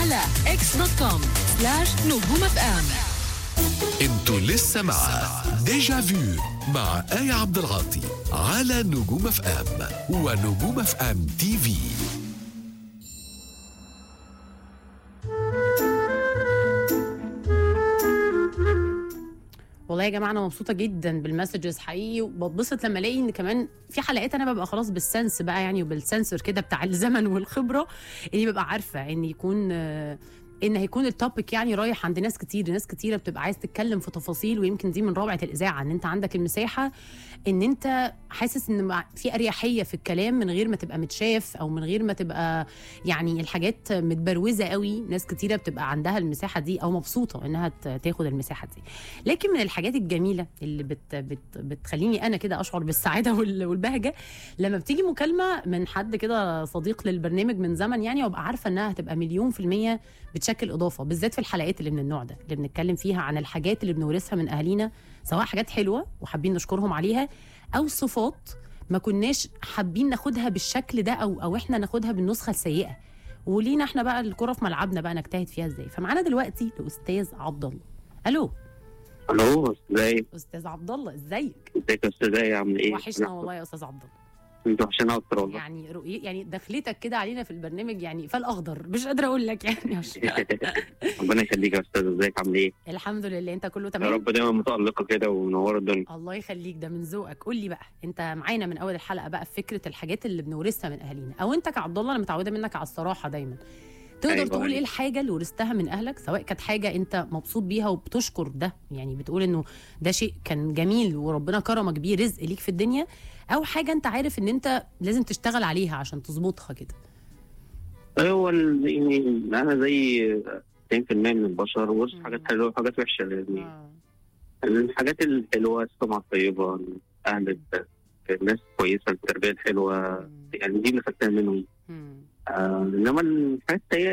على اكس دوت كوم سلاش نجوم اف ام انتوا لسه مع ديجا فيو مع آية عبد العاطي على نجوم اف ام ونجوم اف ام تي في والله يا جماعه انا مبسوطه جدا بالمسجز حقيقي وبتبسط لما الاقي ان كمان في حلقات انا ببقى خلاص بالسنس بقى يعني وبالسنسور كده بتاع الزمن والخبره اني ببقى عارفه ان يكون آه، ان هيكون التوبيك يعني رايح عند ناس كتير ناس كتيره بتبقى عايز تتكلم في تفاصيل ويمكن دي من روعه الاذاعه ان انت عندك المساحه ان انت حاسس ان مع- في اريحيه في الكلام من غير ما تبقى متشاف او من غير ما تبقى يعني الحاجات متبروزه قوي ناس كتيره بتبقى عندها المساحه دي او مبسوطه انها ت- تاخد المساحه دي لكن من الحاجات الجميله اللي بت بت بتخليني انا كده اشعر بالسعاده وال- والبهجه لما بتيجي مكالمه من حد كده صديق للبرنامج من زمن يعني وابقى عارفه انها هتبقى مليون في الميه بتشكل اضافه بالذات في الحلقات اللي من النوع ده اللي بنتكلم فيها عن الحاجات اللي بنورثها من اهالينا سواء حاجات حلوه وحابين نشكرهم عليها او صفات ما كناش حابين ناخدها بالشكل ده او او احنا ناخدها بالنسخه السيئه ولينا احنا بقى الكره في ملعبنا بقى نجتهد فيها ازاي فمعانا دلوقتي الاستاذ عبد الله الو الو ازاي استاذ عبد الله ازيك ازيك يا استاذ ايه عامل ايه؟ وحشنا والله يا استاذ عبد الله انتوا وحشنا اكتر والله يعني رؤية يعني دخلتك كده علينا في البرنامج يعني فالاخضر مش قادره اقول لك يعني عشان ربنا يخليك يا استاذ ازيك عامل ايه؟ الحمد لله انت كله يا تمام رب دايما متألقة كده ومنورة الدنيا الله يخليك ده من ذوقك قول لي بقى انت معانا من اول الحلقه بقى في فكره الحاجات اللي بنورثها من اهالينا او انت كعبد الله انا متعوده منك على الصراحه دايما تقدر أيوة، تقول أيوة. ايه الحاجه اللي ورثتها من اهلك سواء كانت حاجه انت مبسوط بيها وبتشكر ده يعني بتقول انه ده شيء كان جميل وربنا كرمك بيه رزق ليك في الدنيا او حاجه انت عارف ان انت لازم تشتغل عليها عشان تظبطها كده هو ال- يعني انا زي 90% من البشر وسط مم. حاجات حلوة وحاجات وحشة يعني آه. الحاجات الحلوة السمعة الطيبة اهل الناس كويسة التربية الحلوة مم. يعني دي اللي خدتها منهم مم. آه انما الحاجات السيئة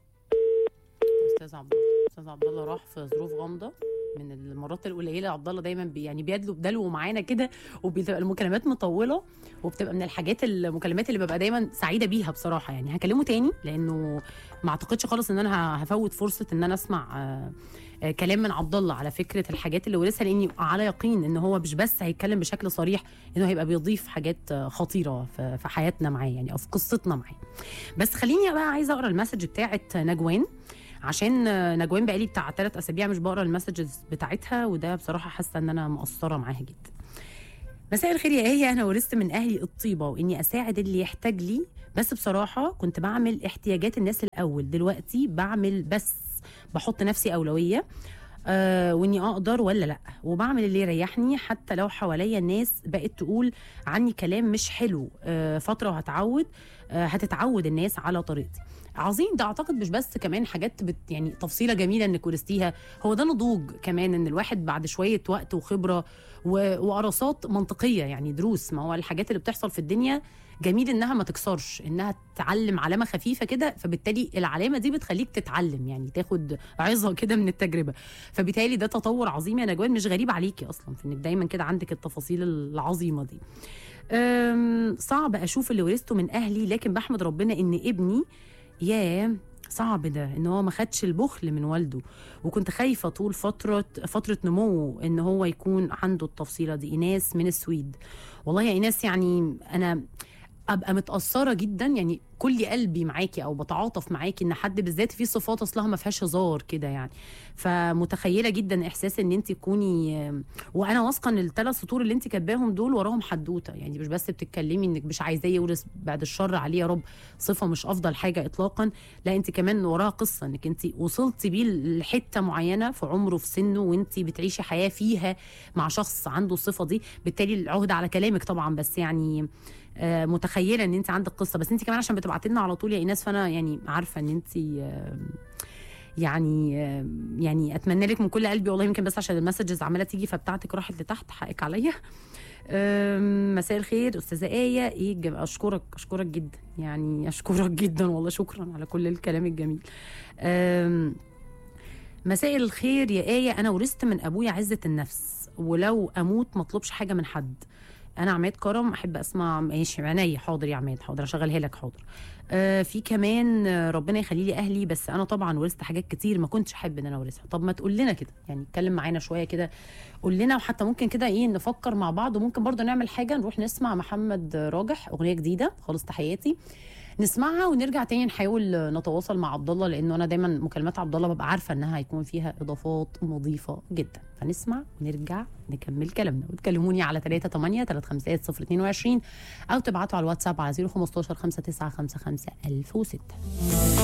استاذ عبد الله استاذ عبد الله راح في ظروف غامضه من المرات القليله عبد الله دايما بي يعني بيدلو بدلو معانا كده وبتبقى المكالمات مطوله وبتبقى من الحاجات المكالمات اللي ببقى دايما سعيده بيها بصراحه يعني هكلمه تاني لانه ما اعتقدش خالص ان انا ه- هفوت فرصه ان انا اسمع آه، آه، كلام من عبد الله على فكره الحاجات اللي ورثها لاني على يقين ان هو مش بس هيتكلم بشكل صريح انه هيبقى بيضيف حاجات آه، خطيره في في حياتنا معاه يعني او في قصتنا معاه بس خليني بقى عايزه اقرا المسج بتاعت نجوان عشان آه، نجوان بقالي بتاع ثلاث اسابيع مش بقرا المسجز بتاعتها وده بصراحه حاسه ان انا مقصره معاها جدا مساء الخير يا ايه انا ورثت من اهلي الطيبه واني اساعد اللي يحتاج لي بس بصراحه كنت بعمل احتياجات الناس الاول دلوقتي بعمل بس بحط نفسي اولويه آه واني اقدر ولا لا وبعمل اللي يريحني حتى لو حواليا الناس بقت تقول عني كلام مش حلو آه فتره وهتعود آه هتتعود الناس على طريقتي عظيم ده اعتقد مش بس كمان حاجات بت يعني تفصيله جميله انك ورثتيها هو ده نضوج كمان ان الواحد بعد شويه وقت وخبره و- وقرصات منطقيه يعني دروس ما هو الحاجات اللي بتحصل في الدنيا جميل انها ما تكسرش انها تعلم علامه خفيفه كده فبالتالي العلامه دي بتخليك تتعلم يعني تاخد عظه كده من التجربه فبالتالي ده تطور عظيم يا نجوان مش غريب عليكي اصلا في انك دايما كده عندك التفاصيل العظيمه دي أم، صعب اشوف اللي ورثته من اهلي لكن بحمد ربنا ان ابني ياه صعب ده ان هو ما خدش البخل من والده وكنت خايفه طول فتره فتره نموه ان هو يكون عنده التفصيله دي ايناس من السويد والله يا ايناس يعني انا ابقى متاثره جدا يعني كل قلبي معاكي او بتعاطف معاكي ان حد بالذات فيه صفات اصلها ما فيهاش هزار كده يعني فمتخيله جدا احساس ان انت تكوني وانا واثقه ان الثلاث سطور اللي انت كاتباهم دول وراهم حدوته يعني مش بس بتتكلمي انك مش عايزاه يورث بعد الشر عليه يا رب صفه مش افضل حاجه اطلاقا لا انت كمان وراها قصه انك انت وصلتي بيه لحته معينه في عمره في سنه وانت بتعيشي حياه فيها مع شخص عنده الصفه دي بالتالي العهد على كلامك طبعا بس يعني آه، متخيله ان انت عندك قصه بس انت كمان عشان بتبعتي لنا على طول يا ايناس فانا يعني عارفه ان انت آه، يعني آه، يعني اتمنى لك من كل قلبي والله يمكن بس عشان المسجز عماله تيجي فبتاعتك راحت لتحت حقك عليا آم، مساء الخير استاذه ايه ايه الجم- اشكرك اشكرك جدا يعني اشكرك جدا والله شكرا على كل الكلام الجميل آم، مساء الخير يا ايه انا ورثت من ابويا عزه النفس ولو اموت مطلبش حاجه من حد انا عماد كرم احب اسمع ماشي عينيا حاضر يا عماد حاضر اشغلها لك حاضر آه في كمان آه، ربنا يخلي لي اهلي بس انا طبعا ورثت حاجات كتير ما كنتش احب ان انا اورثها طب ما تقول لنا كده يعني اتكلم معانا شويه كده قول لنا وحتى ممكن كده ايه نفكر مع بعض وممكن برضه نعمل حاجه نروح نسمع محمد راجح اغنيه جديده خالص تحياتي نسمعها ونرجع تاني نحاول نتواصل مع عبد الله لانه انا دايما مكالمات عبد الله ببقى عارفه انها هيكون فيها اضافات نظيفه جدا فنسمع ونرجع نكمل كلامنا وتكلموني على 3 8 3 5 0 22 او تبعتوا على الواتساب على 015 5955 1006